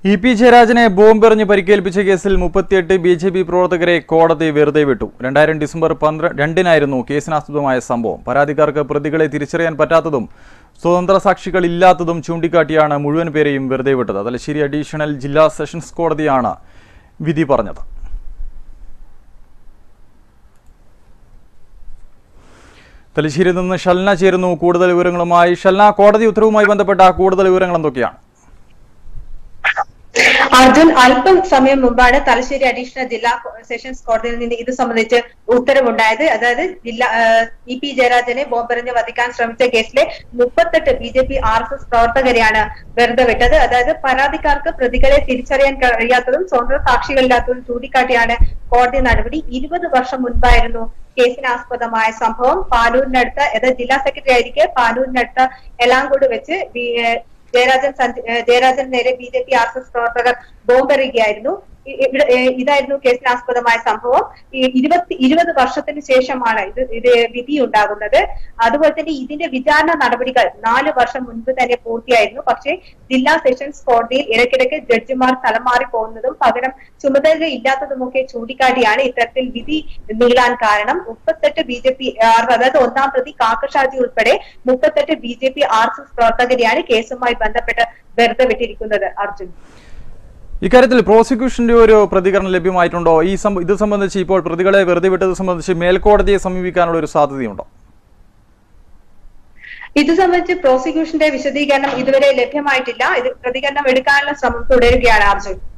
E P ജയരാജനെ ബോംബെറിഞ്ഞ് പരിക്കേൽപ്പിച്ച കേസിൽ മുപ്പത്തിയെട്ട് B J P പ്രവർത്തകരെ കോടതി വെറുതെ വിട്ടു രണ്ടായിരം ഡിസംബർ പന്ത്രണ്ട് രണ്ടിനായിരുന്നു കേസിനാസ്പദമായ സംഭവം പരാതിക്കാർക്ക് പ്രതികളെ തിരിച്ചറിയാൻ പറ്റാത്തതും സ്വതന്ത്ര സാക്ഷികൾ ഇല്ലാത്തതും ചൂണ്ടിക്കാട്ടിയാണ് മുഴുവൻ പേരെയും വെറുതെ വിട്ടത് തലശ്ശേരി അഡീഷണൽ ജില്ലാ സെഷൻസ് കോടതിയാണ് വിധി പറഞ്ഞത് തലശ്ശേരിയിൽ നിന്ന് ഷൽന ചേരുന്നു കൂടുതൽ വിവരങ്ങളുമായി ഷൽന കോടതി ഉത്തരവുമായി ബന്ധപ്പെട്ട കൂടുതൽ വിവരങ്ങൾ എന്തൊക്കെയാണ് അർജുൻ അല്പം സമയം മുമ്പാണ് തലശ്ശേരി അഡീഷണൽ ജില്ലാ സെഷൻസ് കോടതിയിൽ നിന്ന് ഇത് സംബന്ധിച്ച് ഉത്തരവുണ്ടായത് അതായത് ജില്ലാ ഇ പി ജയരാജനെ ബോംബെറിഞ്ഞ് വധിക്കാൻ ശ്രമിച്ച കേസിലെ മുപ്പത്തെട്ട് B J P R S S പ്രവർത്തകരെയാണ് വെറുതെ വിട്ടത് അതായത് പരാതിക്കാർക്ക് പ്രതികളെ തിരിച്ചറിയാൻ കഴിയാത്തതും സ്വന്തം സാക്ഷികളില്ലാത്തതും ചൂണ്ടിക്കാട്ടിയാണ് കോടതി നടപടി ഇരുപത് വർഷം മുൻപായിരുന്നു കേസിനാസ്പദമായ സംഭവം പാലൂരിനടുത്ത് അതായത് ജില്ലാ സെക്രട്ടറി ആയിരിക്കെ പാലൂരിനടുത്ത് എലാങ്കോട് വെച്ച് ബി- ഏഹ് ജയരാജൻ സഞ്ച- ഏഹ് ജയരാജൻ നേരെ B J P R S S പ്രവർത്തകർ ബോംബെറിയുകയായിരുന്നു ഇ- ഇവിടെ ഏഹ് ഇതായിരുന്നു കേസിനാസ്പദമായ സംഭവം ഈ ഇരുപത്തി ഇരുപത് വർഷത്തിന് ശേഷമാണ് ഇത് ഇത് വിധി ഉണ്ടാകുന്നത് അതുപോലെ തന്നെ ഇതിന്റെ വിചാരണ നടപടികൾ നാല് വർഷം മുൻപ് തന്നെ പൂർത്തിയായിരുന്നു പക്ഷേ ജില്ലാ സെഷൻസ് കോടതിയിൽ ഇടയ്ക്കിടയ്ക്ക് ജഡ്ജിമാർ സ്ഥലം മാറി പോകുന്നതും പകരം ചുമതല ഇല്ലാത്തതുമൊക്കെ ചൂണ്ടിക്കാട്ടിയാണ് ഇത്തരത്തിൽ വിധി നീളാൻ കാരണം മുപ്പത്തെട്ട് ബി ജെ പി അതായത് ഒന്നാം പ്രതി കാക്കഷാജി ഉൾപ്പെടെ മുപ്പത്തെട്ട് B J P R S S പ്രവർത്തകരെയാണ് കേസുമായി ബന്ധപ്പെട്ട് വെറുതെ വിട്ടിരിക്കുന്നത് അർജുൻ ഇക്കാര്യത്തിൽ പ്രോസിക്യൂഷന്റെ ഒരു പ്രതികരണം ലഭ്യമായിട്ടുണ്ടോ ഈ സംഭ- ഇത് സംബന്ധിച്ച് ഇപ്പോൾ പ്രതികളെ വെറുതെ വിട്ടത് സംബന്ധിച്ച് മേൽക്കോടതിയെ സമീപിക്കാനുള്ള ഒരു സാധ്യതയുണ്ടോ ഇത് സംബന്ധിച്ച് പ്രോസിക്യൂഷന്റെ വിശദീകരണം ഇതുവരെ ലഭ്യമായിട്ടില്ല ഇത് പ്രതികരണം എടുക്കാനുള്ള ശ്രമം തുടരുകയാണ് അർജുൻ